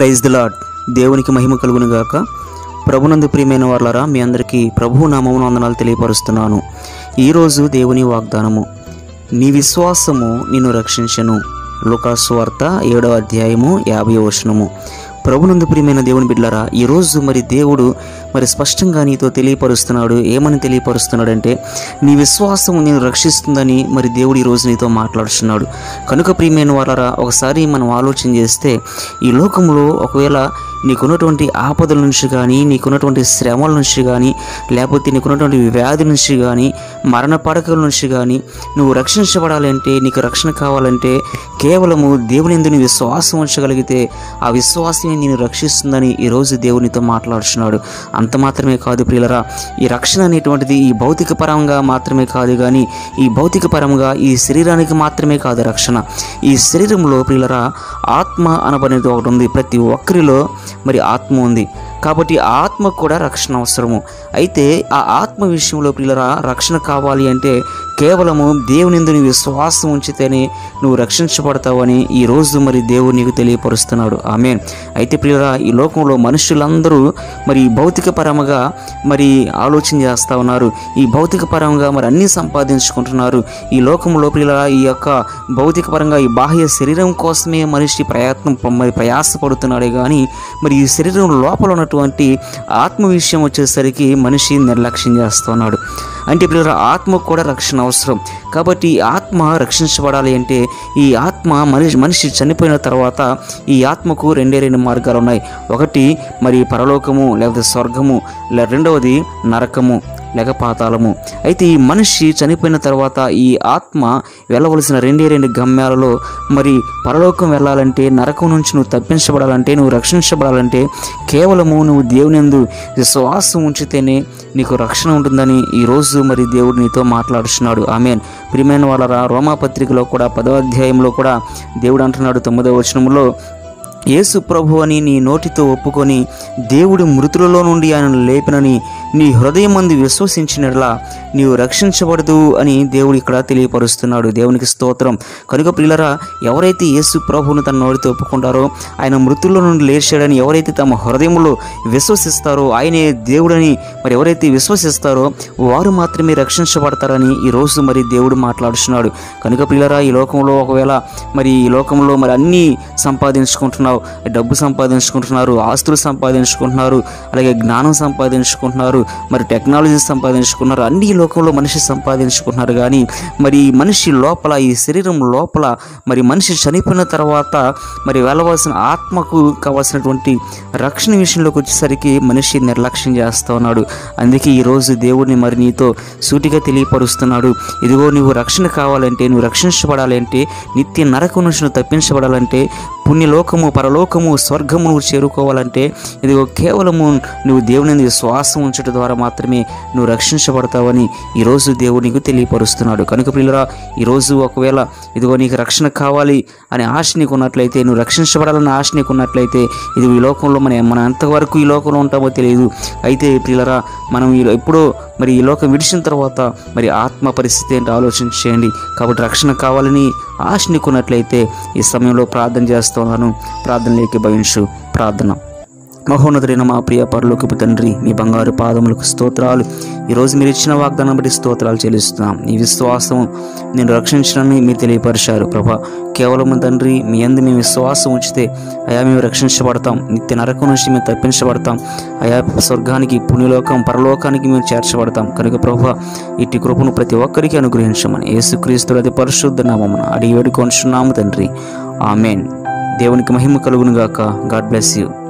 praise the lord దేవునికి మహిమ కలుగును గాక ప్రభునందు ప్రియమైన వాళ్ళరా మీ అందరికీ ప్రభు నామమును వందనాలు తెలియపరుస్తున్నాను ఈరోజు దేవుని వాగ్దానము నీ విశ్వాసము నిన్ను రక్షించను లుకాసు వార్త ఏడవ అధ్యాయము యాభై వచనము ప్రభునందు ప్రియమైన దేవుని బిడ్డలారా ఈరోజు మరి దేవుడు మరి స్పష్టంగా నీతో తెలియపరుస్తున్నాడు ఏమని తెలియపరుస్తున్నాడంటే నీ విశ్వాసం నేను రక్షిస్తుందని మరి దేవుడు ఈరోజు నీతో మాట్లాడుతున్నాడు కనుక ప్రియమైన వాళ్ళరా ఒకసారి మనం ఆలోచన చేస్తే ఈ లోకంలో ఒకవేళ నీకున్నటువంటి ఆపదల నుంచి కానీ నీకున్నటువంటి శ్రమల నుంచి కానీ లేకపోతే నీకున్నటువంటి వ్యాధి నుంచి కానీ మరణ పడకల నుంచి కానీ నువ్వు రక్షించబడాలంటే నీకు రక్షణ కావాలంటే కేవలము దేవుని ఎందు నీ విశ్వాసం ఉంచగలిగితే ఆ విశ్వాసమే నేను రక్షిస్తుందని ఈరోజు దేవునితో మాట్లాడుతున్నాడు అంత మాత్రమే కాదు ప్రియులరా ఈ రక్షణ అనేటువంటిది ఈ భౌతిక పరంగా మాత్రమే కాదు కానీ ఈ భౌతిక పరంగా ఈ శరీరానికి మాత్రమే కాదు రక్షణ ఈ శరీరంలో ప్రియులరా ఆత్మ అనబడేది ఒకటి ఉంది ప్రతి ఒక్కరిలో మరి ఆత్మ ఉంది కాబట్టి ఆ ఆత్మకు కూడా రక్షణ అవసరము అయితే ఆ ఆత్మ విషయంలో పిల్లరా రక్షణ కావాలి అంటే కేవలము దేవుని యందు నీ విశ్వాసం ఉంచితేనే నువ్వు రక్షించబడతావని ఈ రోజు మరి దేవుడు నీకు తెలియపరుస్తున్నాడు ఆమె అయితే ప్రియురా ఈ లోకంలో మనుషులందరూ మరి ఈ భౌతిక పరముగా మరి ఆలోచన చేస్తూ ఉన్నారు ఈ భౌతిక పరంగా మరి అన్నీ సంపాదించుకుంటున్నారు ఈ లోకంలో ప్రియురా ఈ యొక్క భౌతిక పరంగా ఈ బాహ్య శరీరం కోసమే మనిషి ప్రయత్నం మరి ప్రయాసపడుతున్నాడే కానీ మరి ఈ శరీరం లోపల ఉన్నటువంటి ఆత్మ విషయం వచ్చేసరికి మనిషి నిర్లక్ష్యం చేస్తున్నాడు అంటే పిల్లల ఆత్మకు కూడా రక్షణ అవసరం కాబట్టి ఈ ఆత్మ రక్షించబడాలి అంటే ఈ ఆత్మ మనిషి మనిషి చనిపోయిన తర్వాత ఈ ఆత్మకు రెండే రెండు మార్గాలు ఉన్నాయి ఒకటి మరి పరలోకము లేకపోతే స్వర్గము లే రెండవది నరకము లేక పాతాళము అయితే ఈ మనిషి చనిపోయిన తర్వాత ఈ ఆత్మ వెళ్ళవలసిన రెండే రెండు గమ్యాలలో మరి పరలోకం వెళ్ళాలంటే నరకం నుంచి నువ్వు తప్పించబడాలంటే నువ్వు రక్షించబడాలంటే కేవలము నువ్వు దేవునిందు విశ్వాసం ఉంచితేనే నీకు రక్షణ ఉంటుందని ఈరోజు మరి దేవుడు నీతో మాట్లాడుతున్నాడు ఆమెన్ ప్రియమైన వాళ్ళ రోమాపత్రికలో కూడా పదో అధ్యాయంలో కూడా దేవుడు అంటున్నాడు తొమ్మిదవ వచనంలో యేసు ప్రభు అని నీ నోటితో ఒప్పుకొని దేవుడు మృతులలో నుండి ఆయన లేపినని నీ హృదయం మంది విశ్వసించినట్లా నీవు రక్షించబడదు అని దేవుడు ఇక్కడ తెలియపరుస్తున్నాడు దేవునికి స్తోత్రం కనుక పిల్లరా ఎవరైతే యేసు ప్రభువును తన నోటితో ఒప్పుకుంటారో ఆయన మృతుల్లో నుండి లేచాడని ఎవరైతే తమ హృదయంలో విశ్వసిస్తారో ఆయనే దేవుడని మరి ఎవరైతే విశ్వసిస్తారో వారు మాత్రమే రక్షించబడతారని ఈరోజు మరి దేవుడు మాట్లాడుతున్నాడు కనుక పిల్లరా ఈ లోకంలో ఒకవేళ మరి ఈ లోకంలో మరి అన్నీ సంపాదించుకుంటున్నావు డబ్బు సంపాదించుకుంటున్నారు ఆస్తులు సంపాదించుకుంటున్నారు అలాగే జ్ఞానం సంపాదించుకుంటున్నారు మరి టెక్నాలజీ సంపాదించుకున్నారు అన్ని ఈ లోకంలో మనిషి సంపాదించుకుంటున్నారు కానీ మరి ఈ మనిషి లోపల ఈ శరీరం లోపల మరి మనిషి చనిపోయిన తర్వాత మరి వెళ్ళవలసిన ఆత్మకు కావాల్సినటువంటి రక్షణ విషయంలోకి వచ్చేసరికి మనిషి నిర్లక్ష్యం చేస్తూ ఉన్నాడు అందుకే ఈరోజు దేవుడిని మరి నీతో సూటిగా తెలియపరుస్తున్నాడు ఇదిగో నువ్వు రక్షణ కావాలంటే నువ్వు రక్షించబడాలి అంటే నిత్య నరకం నుంచి నువ్వు తప్పించబడాలంటే పుణ్యలోకము పరలోకము స్వర్గము నువ్వు చేరుకోవాలంటే ఇదిగో కేవలము నువ్వు దేవుని యందు విశ్వాసం ఉంచడం ద్వారా మాత్రమే నువ్వు రక్షించబడతావని ఈరోజు దేవుడు నీకు తెలియపరుస్తున్నాడు కనుక పిల్లరా ఈరోజు ఒకవేళ ఇదిగో నీకు రక్షణ కావాలి అనే ఆశ నీకు ఉన్నట్లయితే నువ్వు రక్షించబడాలన్న ఆశ నీకు ఉన్నట్లయితే ఇది ఈ లోకంలో మన మనం ఎంతవరకు ఈ లోకంలో ఉంటామో తెలియదు అయితే పిల్లరా మనం ఈ ఎప్పుడో మరి ఈ లోకం విడిచిన తర్వాత మరి ఆత్మ పరిస్థితి ఏంటో ఆలోచన చేయండి కాబట్టి రక్షణ కావాలని ఆశ నీకున్నట్లయితే ఈ సమయంలో ప్రార్థన చేస్తున్నాను ప్రార్థనలోకి భవించు ప్రార్థన మహోన్నతుడైన మా ప్రియ పరలోకపు తండ్రి మీ బంగారు పాదములకు స్తోత్రాలు ఈరోజు మీరు ఇచ్చిన వాగ్దానం బట్టి స్తోత్రాలు చెల్లిస్తున్నాం ఈ విశ్వాసం నేను రక్షించడాన్ని మీరు తెలియపరిచారు ప్రభా కేవలం తండ్రి మీ అందు మేము విశ్వాసం ఉంచితే అయా మేము రక్షించబడతాం నిత్య నరకం నుంచి మేము తప్పించబడతాం అయా స్వర్గానికి పుణ్యలోకం పరలోకానికి మేము చేర్చబడతాం కనుక ప్రభా ఇట్టి కృపను ప్రతి ఒక్కరికి అనుగ్రహించమని యేసుక్రీస్తు అతి పరిశుద్ధ నామమున అడిగి వేడుకొంచున్నాము తండ్రి ఆమెన్ దేవునికి మహిమ కలుగును గాక గాడ్ బ్లెస్ యూ